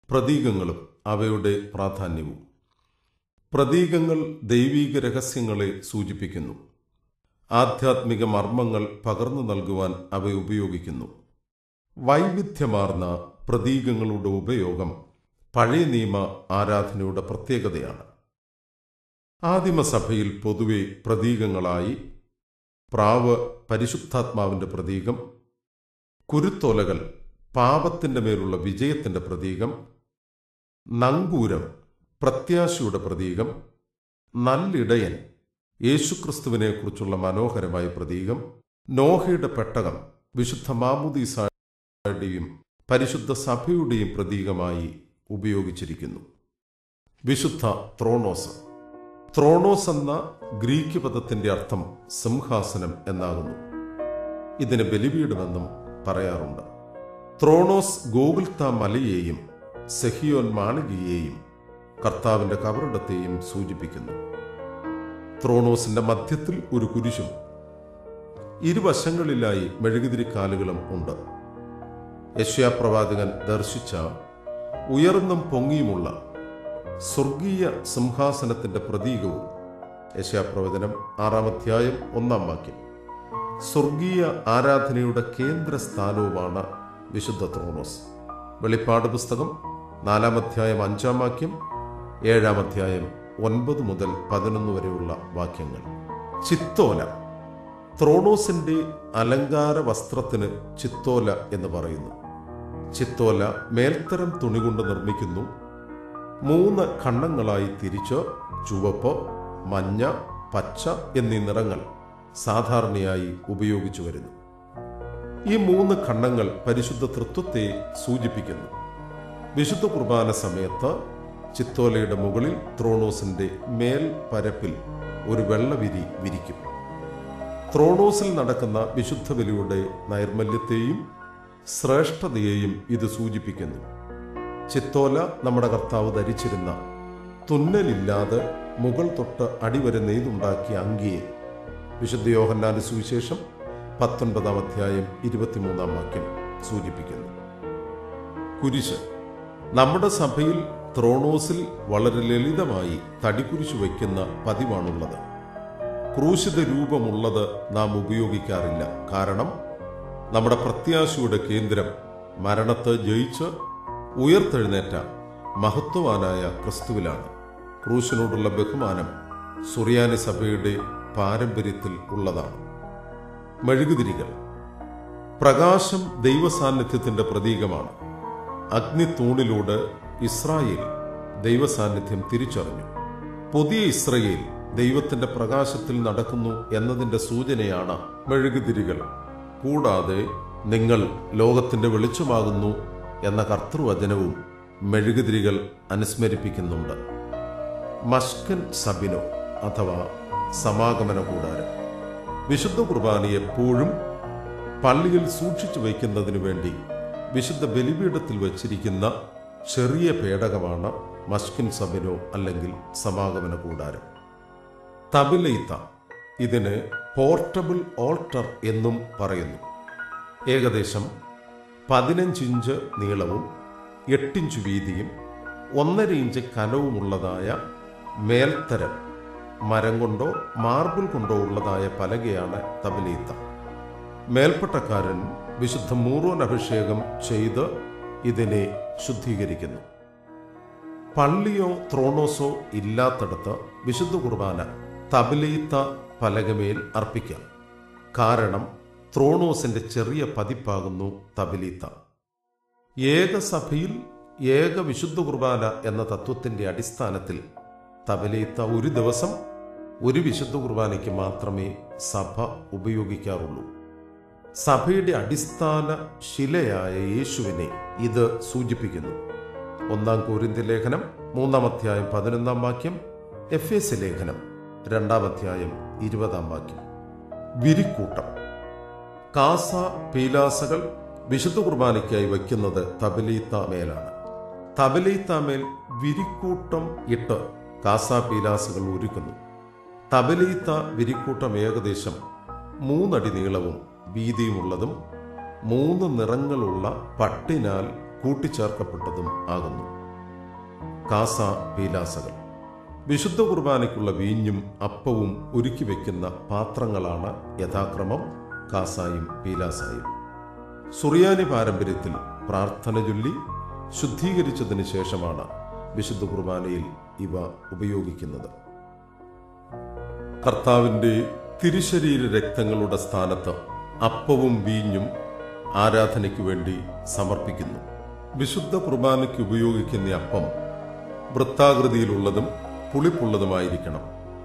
പ്രതീകങ്ങളും അവയുടെ പ്രാധാന്യവും പ്രതീകങ്ങൾ ദൈവീക രഹസ്യങ്ങളെ സൂചിപ്പിക്കുന്നു ആധ്യാത്മിക മർമ്മങ്ങൾ പകർന്നു നൽകുവാൻ അവ ഉപയോഗിക്കുന്നു വൈവിധ്യമാർന്ന പ്രതീകങ്ങളുടെ ഉപയോഗം പഴയ നിയമ ആരാധനയുടെ പ്രത്യേകതയാണ് ആദിമസഭയിൽ പൊതുവെ പ്രതീകങ്ങളായി പ്രാവ് പരിശുദ്ധാത്മാവിന്റെ പ്രതീകം കുരുത്തോലകൾ പാപത്തിന്റെ മേലുള്ള വിജയത്തിന്റെ പ്രതീകം നങ്കൂരം പ്രത്യാശയുടെ പ്രതീകം നല്ലിടയൻ യേശുക്രിസ്തുവിനെ കുറിച്ചുള്ള മനോഹരമായ പ്രതീകം നോഹയുടെ പെട്ടകം വിശുദ്ധ മാമുദീസായുടെയും പരിശുദ്ധ സഭയുടെയും പ്രതീകമായി ഉപയോഗിച്ചിരിക്കുന്നു വിശുദ്ധ ത്രോണോസ് ത്രോണോസ് എന്ന ഗ്രീക്ക് പദത്തിന്റെ അർത്ഥം സിംഹാസനം എന്നാകുന്നു ഇതിന് ബലിപീഠമെന്നും പറയാറുണ്ട് ത്രോണോസ് ഗോകുൽത്ത മലയെയും സെഹിയോൻ മാളികയെയും കർത്താവിന്റെ കബറിടത്തെയും സൂചിപ്പിക്കുന്നു ത്രോണോസിന്റെ മധ്യത്തിൽ ഒരു കുരിശും ഇരുവശങ്ങളിലായി മെഴുകുതിരിക്കാലുകളും ഉണ്ട് യശ്യാപ്രവാചകൻ ദർശിച്ച ഉയർന്നും പൊങ്ങിയുമുള്ള സ്വർഗീയ സിംഹാസനത്തിന്റെ പ്രതീകവും യശാപ്രവചനം ആറാം അധ്യായം ഒന്നാം വാക്യം സ്വർഗീയ ആരാധനയുടെ കേന്ദ്ര സ്ഥാനവുമാണ് വിശുദ്ധ ത്രോണോസ് വെളിപ്പാട് പുസ്തകം നാലാം അധ്യായം അഞ്ചാം വാക്യം ഏഴാം അധ്യായം ഒൻപത് മുതൽ പതിനൊന്ന് വരെയുള്ള വാക്യങ്ങൾ ചിത്തോല ത്രോണോസിന്റെ അലങ്കാര വസ്ത്രത്തിന് ചിത്തോല എന്ന് പറയുന്നു ചിത്തോല മേൽത്തരം തുണി കൊണ്ട് നിർമ്മിക്കുന്നു മൂന്ന് ഖണ്ഡങ്ങളായി തിരിച്ച് ചുവപ്പ് മഞ്ഞ പച്ച എന്നീ നിറങ്ങൾ സാധാരണയായി ഉപയോഗിച്ചു വരുന്നു ഈ മൂന്ന് ഖണ്ഡങ്ങൾ പരിശുദ്ധ തൃത്വത്തെ സൂചിപ്പിക്കുന്നു വിശുദ്ധ കുർബാന സമയത്ത് ചിത്തോലയുടെ മുകളിൽ ത്രോണോസിന്റെ മേൽ പരപ്പിൽ ഒരു വെള്ളവിരി വിരിക്കും ത്രോണോസിൽ നടക്കുന്ന വിശുദ്ധ ബലിയുടെ നൈർമല്യത്തെയും ശ്രേഷ്ഠതയെയും ഇത് സൂചിപ്പിക്കുന്നു ചിത്തോല നമ്മുടെ കർത്താവ് ധരിച്ചിരുന്ന തുന്നലില്ലാതെ മുകൾ തൊട്ട് അടിവരെ നെയ്തുണ്ടാക്കിയ അങ്കിയെ വിശുദ്ധ യോഹന്നാന്റെ സുവിശേഷം പത്തൊൻപതാം അധ്യായം ഇരുപത്തിമൂന്നാം വാക്യം സൂചിപ്പിക്കുന്നു കുരിശ് നമ്മുടെ സഭയിൽ ത്രോണോസിൽ വളരെ ലളിതമായി തടിക്കുരിശ് വയ്ക്കുന്ന പതിവാണുള്ളത് ക്രൂശിത രൂപമുള്ളത് നാം ഉപയോഗിക്കാറില്ല കാരണം നമ്മുടെ പ്രത്യാശയുടെ കേന്ദ്രം മരണത്തെ ജയിച്ച് ഉയർത്തെഴുന്നേറ്റ മഹത്വവാനായ ക്രിസ്തുവിലാണ് ക്രൂശിനോടുള്ള ബഹുമാനം സുറിയാനി സഭയുടെ പാരമ്പര്യത്തിൽ ഉള്ളതാണ് മെഴുകുതിരികൾ പ്രകാശം ദൈവസാന്നിധ്യത്തിന്റെ പ്രതീകമാണ് അഗ്നിത്തൂണിലൂടെ ഇസ്രായേൽ ദൈവസാന്നിധ്യം തിരിച്ചറിഞ്ഞു പുതിയ ഇസ്രയേൽ ദൈവത്തിന്റെ പ്രകാശത്തിൽ നടക്കുന്നു എന്നതിന്റെ സൂചനയാണ് മെഴുകുതിരികൾ കൂടാതെ നിങ്ങൾ ലോകത്തിന്റെ വെളിച്ചമാകുന്നു എന്ന കർത്തൃവചനവും മെഴുകുതിരികൾ അനുസ്മരിപ്പിക്കുന്നുണ്ട് മഷ്കൻ സബിനോ അഥവാ സമാഗമന കൂടാരം വിശുദ്ധ കുർബാന എപ്പോഴും പള്ളിയിൽ സൂക്ഷിച്ചു വയ്ക്കുന്നതിനു വേണ്ടി വിശുദ്ധ ബലിപീഠത്തിൽ വച്ചിരിക്കുന്ന ചെറിയ പേടകമാണ് മഷ്കിൻ സബിനോ അല്ലെങ്കിൽ സമാഗമന കൂടാരം തബിലൈത്ത ഇതിന് പോർട്ടബിൾ ഓൾട്ടർ എന്നും പറയുന്നു ഏകദേശം പതിനഞ്ചിഞ്ച് നീളവും എട്ടിഞ്ച് വീതിയും ഒന്നര ഇഞ്ച് കനവുമുള്ളതായ മേൽത്തരം മരം കൊണ്ടോ മാർബിൾ കൊണ്ടോ ഉള്ളതായ പലകയാണ് തബിലീത്ത മേൽപ്പട്ടക്കാരൻ വിശുദ്ധ മൂറോൻ അഭിഷേകം ചെയ്ത് ഇതിനെ ശുദ്ധീകരിക്കുന്നു പള്ളിയോ ത്രോണോസോ ഇല്ലാത്തടത്ത് വിശുദ്ധ കുർബാന തബിലീത്ത പലകമേൽ അർപ്പിക്കാം കാരണം ത്രോണോസിന്റെ ചെറിയ പതിപ്പാകുന്നു തബിലീത്ത ഏകസഭയിൽ ഏക വിശുദ്ധ കുർബാന എന്ന തത്വത്തിന്റെ അടിസ്ഥാനത്തിൽ തബലീത്ത ഒരു ദിവസം ഒരു വിശുദ്ധ കുർബാനയ്ക്ക് മാത്രമേ സഭ ഉപയോഗിക്കാറുള്ളൂ സഭയുടെ അടിസ്ഥാന ശിലയായ യേശുവിനെ ഇത് സൂചിപ്പിക്കുന്നു ഒന്നാം കോരിന്ത്യ ലേഖനം മൂന്നാം അധ്യായം പതിനൊന്നാം വാക്യം എഫ് എസ് ലേഖനം രണ്ടാം അധ്യായം ഇരുപതാം വാക്യം വിരിക്കൂട്ടം കാസ പീലാസകൾ വിശുദ്ധ കുർബാനയ്ക്കായി വയ്ക്കുന്നത് തബലീത്ത മേലാണ് തബലീത്ത മേൽ വിരിക്കൂട്ടം ഇട്ട് കാസ പീലാസുകൾ ഒരുക്കുന്നു തബലീത്ത വിരിക്കൂട്ടം ഏകദേശം മൂന്നടി നീളവും വീതിയുമുള്ളതും മൂന്ന് നിറങ്ങളുള്ള പട്ടിനാൽ കൂട്ടിച്ചേർക്കപ്പെട്ടതും ആകുന്നു കാസ പീലാസകൾ വിശുദ്ധ കുർബാനയ്ക്കുള്ള വീഞ്ഞും അപ്പവും ഒരുക്കി വയ്ക്കുന്ന പാത്രങ്ങളാണ് യഥാക്രമം കാസായും പീലാസായും സുറിയാനി പാരമ്പര്യത്തിൽ പ്രാർത്ഥന ചൊല്ലി ശുദ്ധീകരിച്ചതിന് ശേഷമാണ് വിശുദ്ധ കുർബാനയിൽ ഇവ ഉപയോഗിക്കുന്നത് കർത്താവിൻ്റെ തിരുശരീര രക്തങ്ങളുടെ സ്ഥാനത്ത് അപ്പവും വീഞ്ഞും ആരാധനയ്ക്ക് വേണ്ടി സമർപ്പിക്കുന്നു വിശുദ്ധ കുർബാനയ്ക്ക് ഉപയോഗിക്കുന്ന അപ്പം വൃത്താകൃതിയിലുള്ളതും പുളിപ്പുള്ളതുമായിരിക്കണം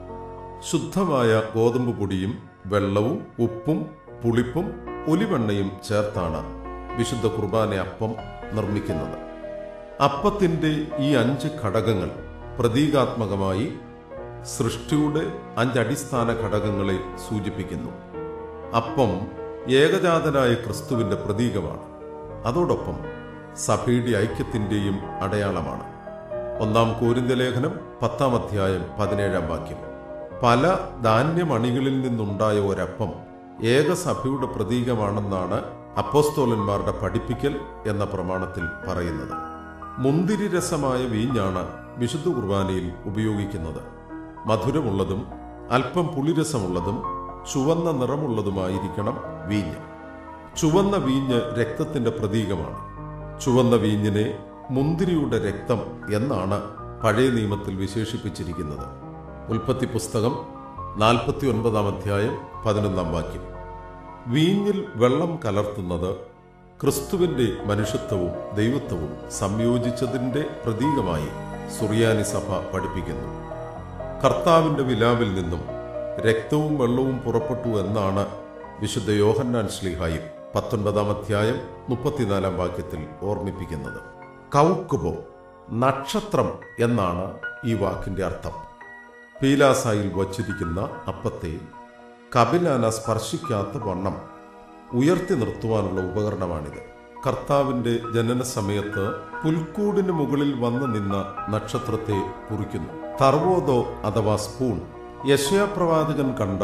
ശുദ്ധമായ ഗോതമ്പ് പൊടിയും വെള്ളവും ഉപ്പും പുളിപ്പും ഒലിവെണ്ണയും ചേർത്താണ് വിശുദ്ധ കുർബാന അപ്പം നിർമ്മിക്കുന്നത് അപ്പത്തിന്റെ ഈ അഞ്ച് ഘടകങ്ങൾ പ്രതീകാത്മകമായി സൃഷ്ടിയുടെ അഞ്ചടിസ്ഥാന ഘടകങ്ങളെ സൂചിപ്പിക്കുന്നു അപ്പം ഏകജാതനായ ക്രിസ്തുവിന്റെ പ്രതീകമാണ് അതോടൊപ്പം സഭയുടെ ഐക്യത്തിന്റെയും അടയാളമാണ് ഒന്നാം കോരിന്ത ലേഖനം പത്താം അധ്യായം പതിനേഴാം വാക്യം പല ധാന്യമണികളിൽ നിന്നുണ്ടായ ഒരപ്പം ഏകസഭയുടെ പ്രതീകമാണെന്നാണ് അപ്പോസ്തോലന്മാരുടെ പഠിപ്പിക്കൽ എന്ന പ്രമാണത്തിൽ പറയുന്നത് മുന്തിരി രസമായ വീഞ്ഞാണ് വിശുദ്ധ കുർബാനയിൽ ഉപയോഗിക്കുന്നത് മധുരമുള്ളതും അല്പം പുളിരസമുള്ളതും ചുവന്ന നിറമുള്ളതുമായിരിക്കണം വീഞ്ഞ് ചുവന്ന വീഞ്ഞ് രക്തത്തിന്റെ പ്രതീകമാണ് ചുവന്ന വീഞ്ഞിനെ മുന്തിരിയുടെ രക്തം എന്നാണ് പഴയ നിയമത്തിൽ വിശേഷിപ്പിച്ചിരിക്കുന്നത് ഉൽപ്പത്തി പുസ്തകം നാൽപ്പത്തി ഒൻപതാം അധ്യായം പതിനൊന്നാം വാക്യം വീഞ്ഞിൽ വെള്ളം കലർത്തുന്നത് ക്രിസ്തുവിന്റെ മനുഷ്യത്വവും ദൈവത്വവും സംയോജിച്ചതിന്റെ പ്രതീകമായി സുറിയാനി സഭ പഠിപ്പിക്കുന്നു കർത്താവിന്റെ വിലാവിൽ നിന്നും രക്തവും വെള്ളവും പുറപ്പെട്ടു എന്നാണ് വിശുദ്ധ യോഹന്നാൻ ശ്ലീഹായും പത്തൊൻപതാം അധ്യായം മുപ്പത്തിനാലാം വാക്യത്തിൽ ഓർമ്മിപ്പിക്കുന്നത് കൗക്കുബോ നക്ഷത്രം എന്നാണ് ഈ വാക്കിന്റെ അർത്ഥം പീലാസായിൽ വച്ചിരിക്കുന്ന അപ്പത്തെ കപിലാന സ്പർശിക്കാത്ത വണ്ണം ഉയർത്തി നിർത്തുവാനുള്ള ഉപകരണമാണിത് കർത്താവിന്റെ ജനന സമയത്ത് പുൽക്കൂടിന് മുകളിൽ വന്നു നിന്ന നക്ഷത്രത്തെ കുറിക്കുന്നു തർവോദോ അഥവാ സ്പൂൺ യശയാപ്രവാചകൻ കണ്ട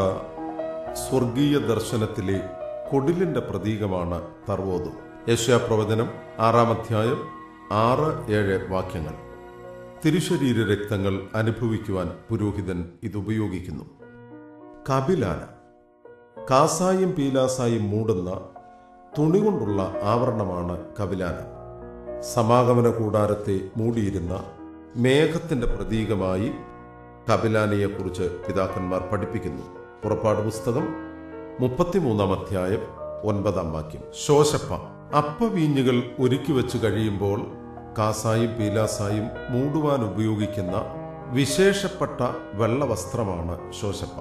സ്വർഗീയ ദർശനത്തിലെ കൊടിലിന്റെ പ്രതീകമാണ് തർവോദു യശയാപ്രവചനം ആറാം അധ്യായം ആറ് ഏഴ് വാക്യങ്ങൾ തിരുശരീര രക്തങ്ങൾ അനുഭവിക്കുവാൻ പുരോഹിതൻ ഇതുപയോഗിക്കുന്നു കപിലാന കാസായും പീലാസായും മൂടുന്ന തുണി കൊണ്ടുള്ള ആവരണമാണ് കപിലാന സമാഗമന കൂടാരത്തെ മൂടിയിരുന്ന മേഘത്തിന്റെ പ്രതീകമായി കപിലാനയെക്കുറിച്ച് പിതാക്കന്മാർ പഠിപ്പിക്കുന്നു പുറപ്പാട് പുസ്തകം മുപ്പത്തിമൂന്നാം അധ്യായം ഒൻപതാം വാക്യം ശോശപ്പ അപ്പവീഞ്ഞുകൾ ഒരുക്കി വെച്ച് കഴിയുമ്പോൾ കാസായും പീലാസായും മൂടുവാൻ ഉപയോഗിക്കുന്ന വിശേഷപ്പെട്ട വെള്ളവസ്ത്രമാണ് ശോശപ്പ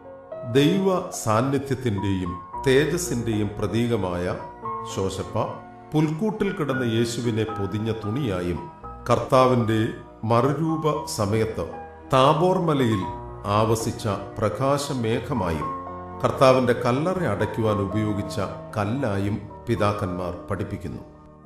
ദൈവ സാന്നിധ്യത്തിന്റെയും തേജസ്സിന്റെയും പ്രതീകമായ ശോശപ്പ പുൽക്കൂട്ടിൽ കിടന്ന യേശുവിനെ പൊതിഞ്ഞ തുണിയായും കർത്താവിന്റെ മറുരൂപ സമയത്ത് താബോർ മലയിൽ ആവസിച്ച പ്രകാശമേഘമായും കർത്താവിന്റെ കല്ലറ അടയ്ക്കുവാൻ ഉപയോഗിച്ച കല്ലായും പിതാക്കന്മാർ പഠിപ്പിക്കുന്നു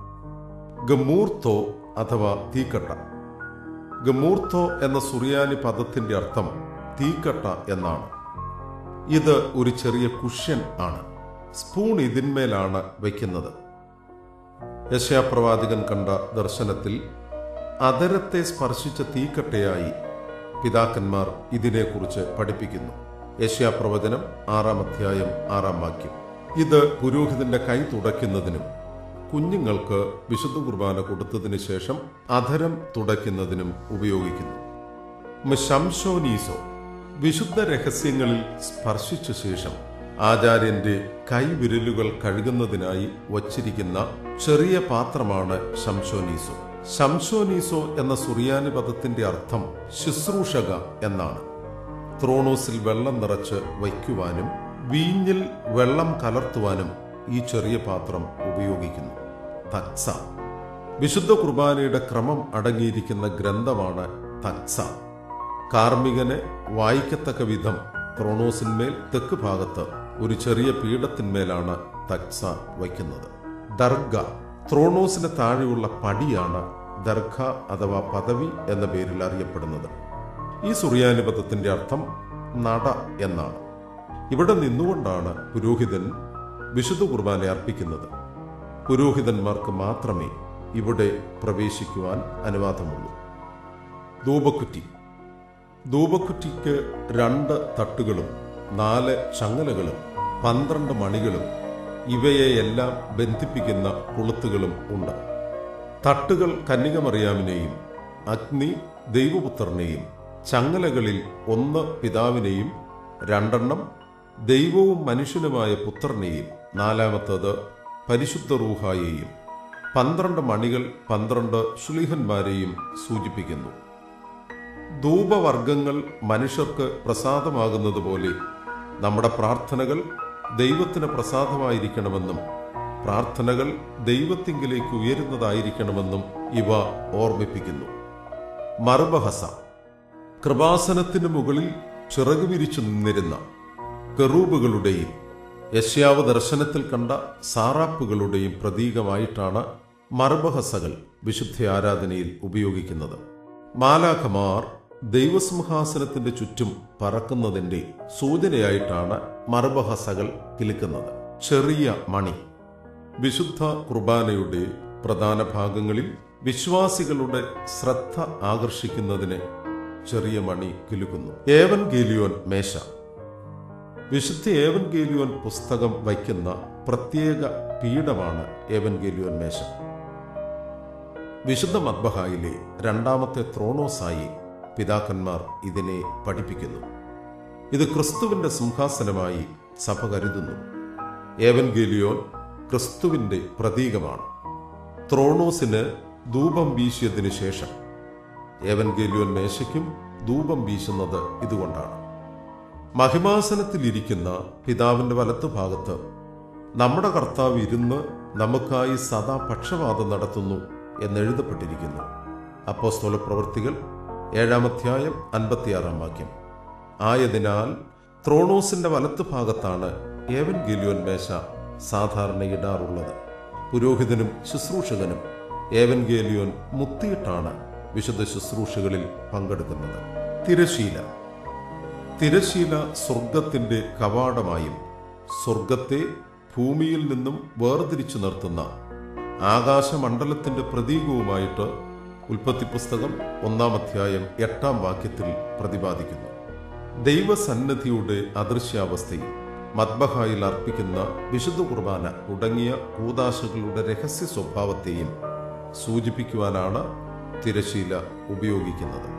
ഗമൂർത്തോ അഥവാ തീക്കട്ട ഗമൂർത്തോ എന്ന സുറിയാനി പദത്തിന്റെ അർത്ഥം തീക്കട്ട എന്നാണ് ഇത് ഒരു ചെറിയ കുഷ്യൻ ആണ് സ്പൂൺ ഇതിന്മേലാണ് വയ്ക്കുന്നത് യശയാപ്രവാചകൻ കണ്ട ദർശനത്തിൽ അതരത്തെ സ്പർശിച്ച തീക്കട്ടയായി പിതാക്കന്മാർ ഇതിനെക്കുറിച്ച് പഠിപ്പിക്കുന്നു യശയാപ്രവചനം ആറാം അധ്യായം ആറാം വാക്യം ഇത് പുരോഹിതന്റെ കൈ തുടയ്ക്കുന്നതിനും കുഞ്ഞുങ്ങൾക്ക് വിശുദ്ധ കുർബാന കൊടുത്തതിന് ശേഷം അധരം തുടയ്ക്കുന്നതിനും ഉപയോഗിക്കുന്നു ശംശോനീസോ വിശുദ്ധ രഹസ്യങ്ങളിൽ സ്പർശിച്ച ശേഷം ആചാര്യന്റെ കൈവിരലുകൾ കഴുകുന്നതിനായി വച്ചിരിക്കുന്ന ചെറിയ പാത്രമാണ് ശംശോനീസോ ശംശോനീസോ എന്ന സുറിയാനി പദത്തിന്റെ അർത്ഥം ശുശ്രൂഷക എന്നാണ് ത്രോണോസിൽ വെള്ളം നിറച്ച് വയ്ക്കുവാനും വീഞ്ഞിൽ വെള്ളം കലർത്തുവാനും ഈ ചെറിയ പാത്രം ഉപയോഗിക്കുന്നു തക്സ വിശുദ്ധ കുർബാനയുടെ ക്രമം അടങ്ങിയിരിക്കുന്ന ഗ്രന്ഥമാണ് തക്സ കാർമികനെ വായിക്കത്തക്ക വിധം ക്രോണോസിന്മേൽ തെക്ക് ഭാഗത്ത് ഒരു ചെറിയ പീഠത്തിന്മേലാണ് തക്സ വയ്ക്കുന്നത് ദർഗ ത്രോണോസിന് താഴെയുള്ള പടിയാണ് ദർഗ അഥവാ പദവി എന്ന പേരിൽ അറിയപ്പെടുന്നത് ഈ സുറിയാനി പദത്തിന്റെ അർത്ഥം നട എന്നാണ് ഇവിടെ നിന്നുകൊണ്ടാണ് പുരോഹിതൻ വിശുദ്ധ കുർബാന അർപ്പിക്കുന്നത് പുരോഹിതന്മാർക്ക് മാത്രമേ ഇവിടെ പ്രവേശിക്കുവാൻ അനുവാദമുള്ളൂ ധൂപക്കുറ്റി ധൂപക്കുറ്റിക്ക് രണ്ട് തട്ടുകളും നാല് ചങ്ങലകളും പന്ത്രണ്ട് മണികളും ഇവയെയെല്ലാം ബന്ധിപ്പിക്കുന്ന കൊളുത്തുകളും ഉണ്ട് തട്ടുകൾ കന്യകമറിയാമിനെയും അഗ്നി ദൈവപുത്രനെയും ചങ്ങലകളിൽ ഒന്ന് പിതാവിനെയും രണ്ടെണ്ണം ദൈവവും മനുഷ്യനുമായ പുത്രനെയും നാലാമത്തത് പരിശുദ്ധ റൂഹായെയും പന്ത്രണ്ട് മണികൾ പന്ത്രണ്ട് ശ്ലീഹന്മാരെയും സൂചിപ്പിക്കുന്നു ധൂപവർഗങ്ങൾ മനുഷ്യർക്ക് പ്രസാദമാകുന്നത് പോലെ നമ്മുടെ പ്രാർത്ഥനകൾ ദൈവത്തിന് പ്രസാദമായിരിക്കണമെന്നും പ്രാർത്ഥനകൾ ദൈവത്തിങ്കിലേക്ക് ഉയരുന്നതായിരിക്കണമെന്നും ഇവ ഓർമ്മിപ്പിക്കുന്നു മർബഹസ കൃപാസനത്തിന് മുകളിൽ ചിറകു വിരിച്ചു നിന്നിരുന്ന കെറൂബുകളുടെയും യശ്യാവ് ദർശനത്തിൽ കണ്ട സാറാപ്പുകളുടെയും പ്രതീകമായിട്ടാണ് മർബഹസകൾ വിശുദ്ധ ആരാധനയിൽ ഉപയോഗിക്കുന്നത് മാലാഖമാർ ദൈവസിംഹാസനത്തിന്റെ ചുറ്റും പറക്കുന്നതിന്റെ സൂചനയായിട്ടാണ് മർബഹസകൾ കിലുക്കുന്നത് ചെറിയ മണി വിശുദ്ധ കുർബാനയുടെ പ്രധാന ഭാഗങ്ങളിൽ വിശ്വാസികളുടെ ശ്രദ്ധ ആകർഷിക്കുന്നതിന് ചെറിയ മണി കിലുക്കുന്നു ഏവൻ ഗേലിയോൻ മേശ വിശുദ്ധ ഏവൻ ഗേലിയോൻ പുസ്തകം വയ്ക്കുന്ന പ്രത്യേക പീഠമാണ് ഏവൻ ഗേലിയോൻ മേശ വിശുദ്ധ മദ്ബഹായിലെ രണ്ടാമത്തെ ത്രോണോസായി പിതാക്കന്മാർ ഇതിനെ പഠിപ്പിക്കുന്നു ഇത് ക്രിസ്തുവിന്റെ സിംഹാസനമായി സഭ കരുതുന്നു ഏവൻ ഗേലിയോൻ ക്രിസ്തുവിന്റെ പ്രതീകമാണ് ത്രോണോസിന് ധൂപം വീശിയതിനു ശേഷം ഏവൻഗേലിയോൻ മേശയ്ക്കും ധൂപം വീശുന്നത് ഇതുകൊണ്ടാണ് മഹിമാസനത്തിലിരിക്കുന്ന പിതാവിന്റെ വലത്തുഭാഗത്ത് നമ്മുടെ കർത്താവ് ഇരുന്ന് നമുക്കായി സദാ പക്ഷപാതം നടത്തുന്നു എന്നെഴുതപ്പെട്ടിരിക്കുന്നു അപ്പോസ്തോല പ്രവൃത്തികൾ ഏഴാമധ്യായം അൻപത്തിയാറാം വാക്യം ആയതിനാൽ ത്രോണോസിന്റെ വലത്തുഭാഗത്താണ് ഏവൻ ഗിലിയോൻ മേശ സാധാരണ ഇടാറുള്ളത് പുരോഹിതനും ശുശ്രൂഷകനും ഏവൻ ഗേലിയോൻ മുത്തിയിട്ടാണ് വിശുദ്ധ ശുശ്രൂഷകളിൽ പങ്കെടുക്കുന്നത് തിരശീല തിരശീല സ്വർഗത്തിന്റെ കവാടമായും സ്വർഗത്തെ ഭൂമിയിൽ നിന്നും വേർതിരിച്ചു നിർത്തുന്ന ആകാശമണ്ഡലത്തിന്റെ പ്രതീകവുമായിട്ട് ഉൽപ്പത്തി പുസ്തകം ഒന്നാം അധ്യായം എട്ടാം വാക്യത്തിൽ പ്രതിപാദിക്കുന്നു ദൈവസന്നിധിയുടെ അദൃശ്യാവസ്ഥയും മദ്ബഹായിൽ അർപ്പിക്കുന്ന വിശുദ്ധ കുർബാന തുടങ്ങിയ കൂതാശകളുടെ രഹസ്യ സ്വഭാവത്തെയും സൂചിപ്പിക്കുവാനാണ് തിരശീല ഉപയോഗിക്കുന്നത്